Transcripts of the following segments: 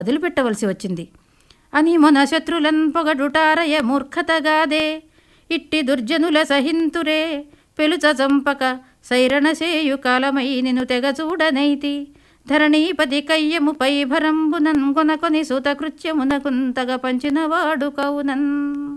వదిలిపెట్టవలసి వచ్చింది అని మొన శత్రులన్ పొగడుటారయ మూర్ఖతగాదే ఇట్టి దుర్జనుల సహింతురే పెలుచ చంపక సైరణసేయు కాలమై నిను తెగ చూడనైతి ధరణీపతి కయ్యముపై భరంబునన్ కొనకొని సుతకృత్యమునకుంతగ పంచినవాడు కవునన్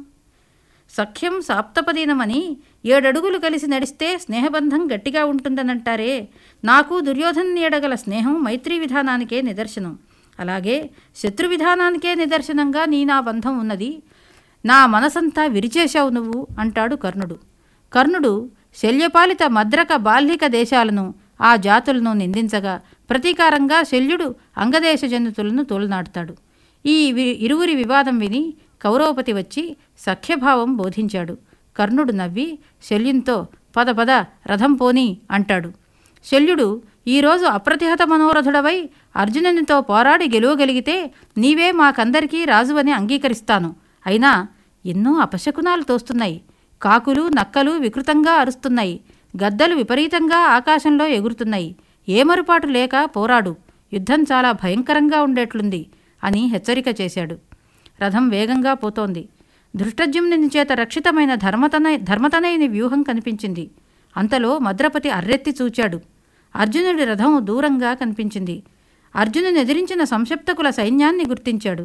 సఖ్యం సాప్తపదీనమని ఏడడుగులు కలిసి నడిస్తే స్నేహబంధం గట్టిగా ఉంటుందనంటారే నాకు దుర్యోధన్ ఎడగల స్నేహం మైత్రీ విధానానికే నిదర్శనం అలాగే శత్రు విధానానికే నిదర్శనంగా నీ నా బంధం ఉన్నది నా మనసంతా విరిచేశావు నువ్వు అంటాడు కర్ణుడు కర్ణుడు శల్యపాలిత మద్రక బాల్హిక దేశాలను ఆ జాతులను నిందించగా ప్రతీకారంగా శల్యుడు అంగదేశ జనుతులను తోలనాడుతాడు ఈ వి- ఇరువురి వివాదం విని కౌరవపతి వచ్చి సఖ్యభావం బోధించాడు కర్ణుడు నవ్వి శల్యునితో పద పద రథం పోని అంటాడు శల్యుడు ఈరోజు అప్రతిహత మనోరథుడవై అర్జునునితో పోరాడి గెలువగలిగితే నీవే మాకందరికీ రాజువని అంగీకరిస్తాను అయినా ఎన్నో అపశకునాలు తోస్తున్నాయి కాకులు నక్కలు వికృతంగా అరుస్తున్నాయి గద్దలు విపరీతంగా ఆకాశంలో ఎగురుతున్నాయి ఏమరుపాటు లేక పోరాడు యుద్ధం చాలా భయంకరంగా ఉండేట్లుంది అని హెచ్చరిక చేశాడు రథం వేగంగా పోతోంది ధృష్టజ్యుమ్ని చేత రక్షితమైన ధర్మతనయ ధర్మతనయుని వ్యూహం కనిపించింది అంతలో మద్రపతి అర్రెత్తి చూచాడు అర్జునుడి రథం దూరంగా కనిపించింది అర్జునుని ఎదిరించిన సంక్షిప్తకుల సైన్యాన్ని గుర్తించాడు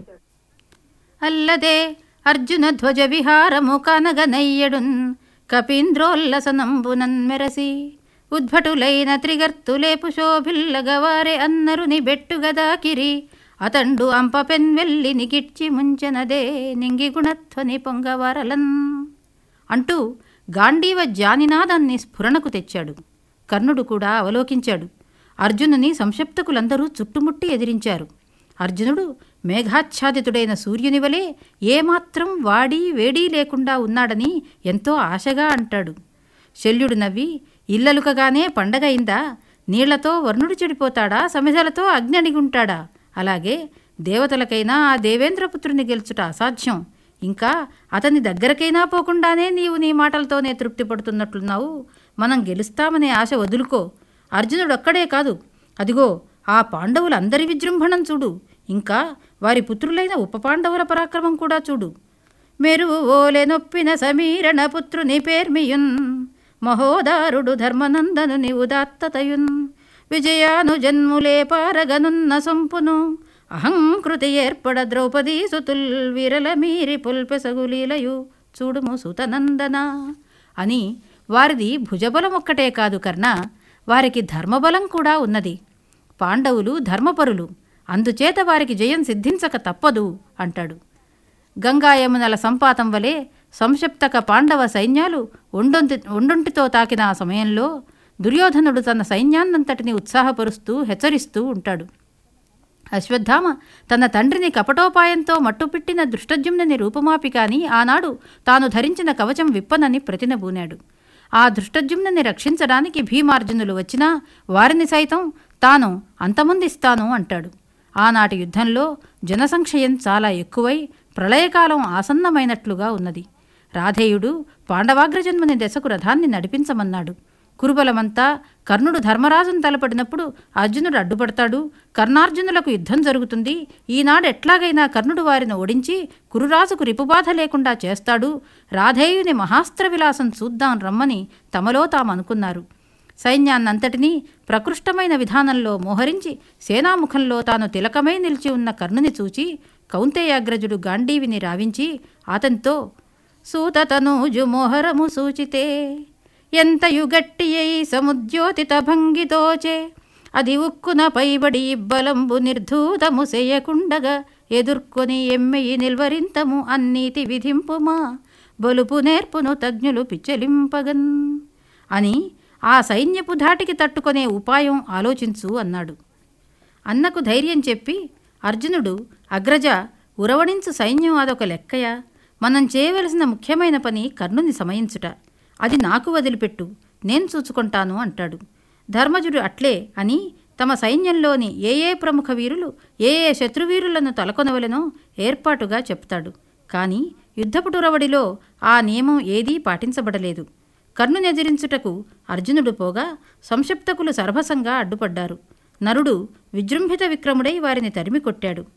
అల్లదే అర్జున ధ్వజ విహారము కనగనయ్యడున్ కపీంద్రోల్లసనంబునన్ మెరసి ఉద్భటులైన త్రిగర్తులేపు శోభిల్లగవారే అన్నరుని బెట్టుగదాకిరి అతండు అంప పెన్వెల్లి నిగిడ్చి ముంచెనదే నింగి గుణధ్వని పొంగవరలన్ అంటూ గాంధీవ జానినాదాన్ని స్ఫురణకు తెచ్చాడు కర్ణుడు కూడా అవలోకించాడు అర్జునుని సంక్షిప్తకులందరూ చుట్టుముట్టి ఎదిరించారు అర్జునుడు మేఘాచ్ఛాదితుడైన సూర్యుని వలె ఏమాత్రం వాడి వేడి లేకుండా ఉన్నాడని ఎంతో ఆశగా అంటాడు శల్యుడు నవ్వి ఇల్లలుకగానే పండగయిందా నీళ్లతో వర్ణుడు చెడిపోతాడా సమిధలతో అగ్ని అణిగుంటాడా అలాగే దేవతలకైనా ఆ దేవేంద్రపుత్రుని గెలుచుట అసాధ్యం ఇంకా అతని దగ్గరకైనా పోకుండానే నీవు నీ మాటలతోనే తృప్తి పడుతున్నట్లున్నావు మనం గెలుస్తామనే ఆశ వదులుకో అర్జునుడొక్కడే కాదు అదిగో ఆ పాండవులందరి విజృంభణం చూడు ఇంకా వారి పుత్రులైన ఉప పాండవుల పరాక్రమం కూడా చూడు మెరువు ఓలె నొప్పిన సమీరణ పుత్రుని పేర్మియున్ మహోదారుడు ధర్మనందనుని ఉదాత్తతయున్ విజయాను జన్ములే పారగనున్న సొంపును అహంకృతి ఏర్పడ ద్రౌపదీ సుతుల్ విరల మీరి పుల్పెసగులీలయు చూడుము సుతనందన అని వారిది భుజబలం ఒక్కటే కాదు కర్ణ వారికి ధర్మబలం కూడా ఉన్నది పాండవులు ధర్మపరులు అందుచేత వారికి జయం సిద్ధించక తప్పదు అంటాడు గంగాయమునల సంపాతం వలె సంక్షిప్తక పాండవ సైన్యాలు ఒండొంటి ఒండొంటితో తాకిన ఆ సమయంలో దుర్యోధనుడు తన సైన్యాన్నంతటిని ఉత్సాహపరుస్తూ హెచ్చరిస్తూ ఉంటాడు అశ్వత్థామ తన తండ్రిని కపటోపాయంతో మట్టుపిట్టిన దృష్టజ్యుమ్ని రూపుమాపి కాని ఆనాడు తాను ధరించిన కవచం విప్పనని ప్రతినబూనాడు ఆ దృష్టజ్యుమ్ని రక్షించడానికి భీమార్జునులు వచ్చినా వారిని సైతం తాను అంతమొందిస్తాను అంటాడు ఆనాటి యుద్ధంలో జనసంక్షయం చాలా ఎక్కువై ప్రళయకాలం ఆసన్నమైనట్లుగా ఉన్నది రాధేయుడు పాండవాగ్రజన్మని దశకు రథాన్ని నడిపించమన్నాడు కురుబలమంతా కర్ణుడు ధర్మరాజును తలపడినప్పుడు అర్జునుడు అడ్డుపడతాడు కర్ణార్జునులకు యుద్ధం జరుగుతుంది ఈనాడు ఎట్లాగైనా కర్ణుడు వారిని ఓడించి కురురాజుకు రిపుబాధ లేకుండా చేస్తాడు రాధేయుని మహాస్త్ర విలాసం చూద్దాం రమ్మని తమలో తామనుకున్నారు సైన్యాన్నంతటినీ ప్రకృష్టమైన విధానంలో మోహరించి సేనాముఖంలో తాను తిలకమై నిలిచి ఉన్న కర్ణుని చూచి కౌంతేయాగ్రజుడు గాంధీవిని రావించి అతనితో సూతతనూజు మోహరము సూచితే ఎంతయు గట్టి అయి సముద్యోతిత భంగితోచే అది ఉక్కున పైబడి ఇబ్బలంబు నిర్ధూతము చేయకుండగా ఎదుర్కొని ఎమ్మెయి నిల్వరింతము అన్నీతి విధింపుమా బలుపు నేర్పును తజ్ఞులు పిచ్చలింపగన్ అని ఆ సైన్యపు ధాటికి తట్టుకునే ఉపాయం ఆలోచించు అన్నాడు అన్నకు ధైర్యం చెప్పి అర్జునుడు అగ్రజ ఉరవడించు సైన్యం అదొక లెక్కయా మనం చేయవలసిన ముఖ్యమైన పని కర్ణుని సమయించుట అది నాకు వదిలిపెట్టు నేను చూచుకుంటాను అంటాడు ధర్మజుడు అట్లే అని తమ సైన్యంలోని ఏ ఏ ప్రముఖ వీరులు ఏ ఏ శత్రువీరులను తలకొనవలెనో ఏర్పాటుగా చెప్తాడు కానీ యుద్ధపుటురవడిలో ఆ నియమం ఏదీ పాటించబడలేదు కర్ణునెదిరించుటకు అర్జునుడు పోగా సంక్షిప్తకులు సర్వసంగా అడ్డుపడ్డారు నరుడు విజృంభిత విక్రముడై వారిని తరిమి కొట్టాడు